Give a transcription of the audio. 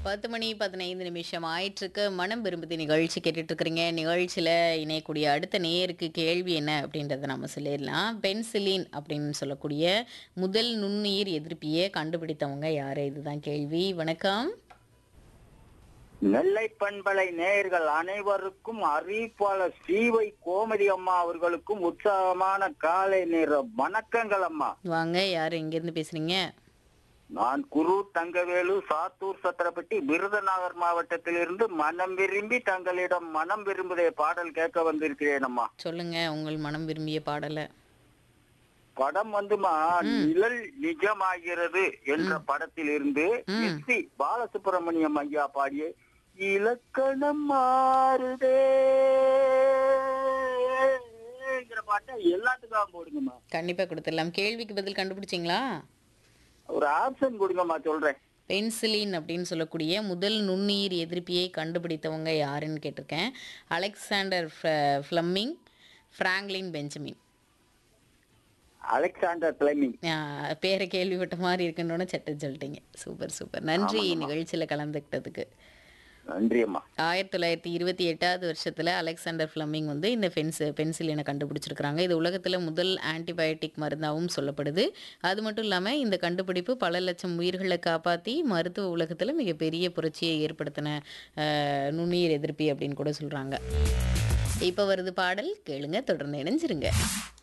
பத்து மணி பதினைந்து நிமிஷம் ஆயிட்டிருக்கு மனம் விரும்புதி நிகழ்ச்சி கேட்டுட்டு இருக்கிறீங்க நிகழ்ச்சியில் இணையக்கூடிய அடுத்த நேருக்கு கேள்வி என்ன அப்படின்றத நம்ம சொல்லிடலாம் பென்சிலின் அப்படின்னு சொல்லக்கூடிய முதல் நுண்ணுயிர் எதிர்ப்பியை கண்டுபிடித்தவங்க யாரு இதுதான் கேள்வி வணக்கம் நெல்லை பண்பலை நேயர்கள் அனைவருக்கும் அறிவிப்பாளர் ஸ்ரீவை கோமதி அம்மா அவர்களுக்கும் உற்சாகமான காலை நேர வணக்கங்கள் அம்மா வாங்க யார் எங்கேருந்து பேசுறீங்க நான் குரு தங்கவேலு சாத்தூர் சத்திரப்பட்டி விருதுநகர் மாவட்டத்திலிருந்து மனம் விரும்பி தங்களிடம் மனம் விரும்புதே பாடல் கேட்க வந்திருக்கிறேன் அம்மா சொல்லுங்க உங்கள் மனம் விரும்பிய பாடலை படம் வந்துமா நிழல் நிஜமாகிறது என்ற படத்தில் இருந்து ம். எஸ் பி பாலசுப்ரமணியம் ஐயா பாடிய இலக்கணம் மாறுதே ங்கிற பாட்டை எல்லாத்துக்கும் போடுங்கம்மா கண்டிப்பாக கொடுத்துடலாம் கேள்விக்கு பதில் கண்டுபிடிச்சிங்களா ஒரு ஆப்ஷன் கொடுங்கம்மா சொல்றேன் பென்சிலின் அப்படின்னு சொல்லக்கூடிய முதல் நுண்ணுயிர் எதிர்ப்பியை கண்டுபிடித்தவங்க யாருன்னு கேட்டிருக்கேன் அலெக்சாண்டர் ஃப்ள- Fleming Franklin Benjamin Alexander Fleming ஆஹ் பேரை கேள்விப்பட்ட மாதிரி இருக்குன்னு சட்டு சொல்லிட்டீங்க சூப்பர் சூப்பர் நன்றி நிகழ்ச்சியில் கலந்துக்கிட்டதுக்கு நன்றி அம்மா ஆயிரத்தி தொள்ளாயிரத்தி இருபத்தி எட்டாவது வருஷத்தில் அலெக்சாண்டர் ஃப்ளமிங் வந்து இந்த பென்ஸ் பென்சிலினை கண்டுபிடிச்சிருக்கிறாங்க இது உலகத்தில் முதல் ஆன்டிபயோட்டிக் மருந்தாகவும் சொல்லப்படுது அது மட்டும் இல்லாமல் இந்த கண்டுபிடிப்பு பல லட்சம் உயிர்களை காப்பாற்றி மருத்துவ உலகத்தில் மிகப்பெரிய புரட்சியை ஏற்படுத்தின ஆஹ், நுண்ணுயிர் எதிர்ப்பி அப்படின்னு கூட சொல்கிறாங்க இப்போ வருது பாடல் கேளுங்க தொடர்ந்து இணைஞ்சிருங்க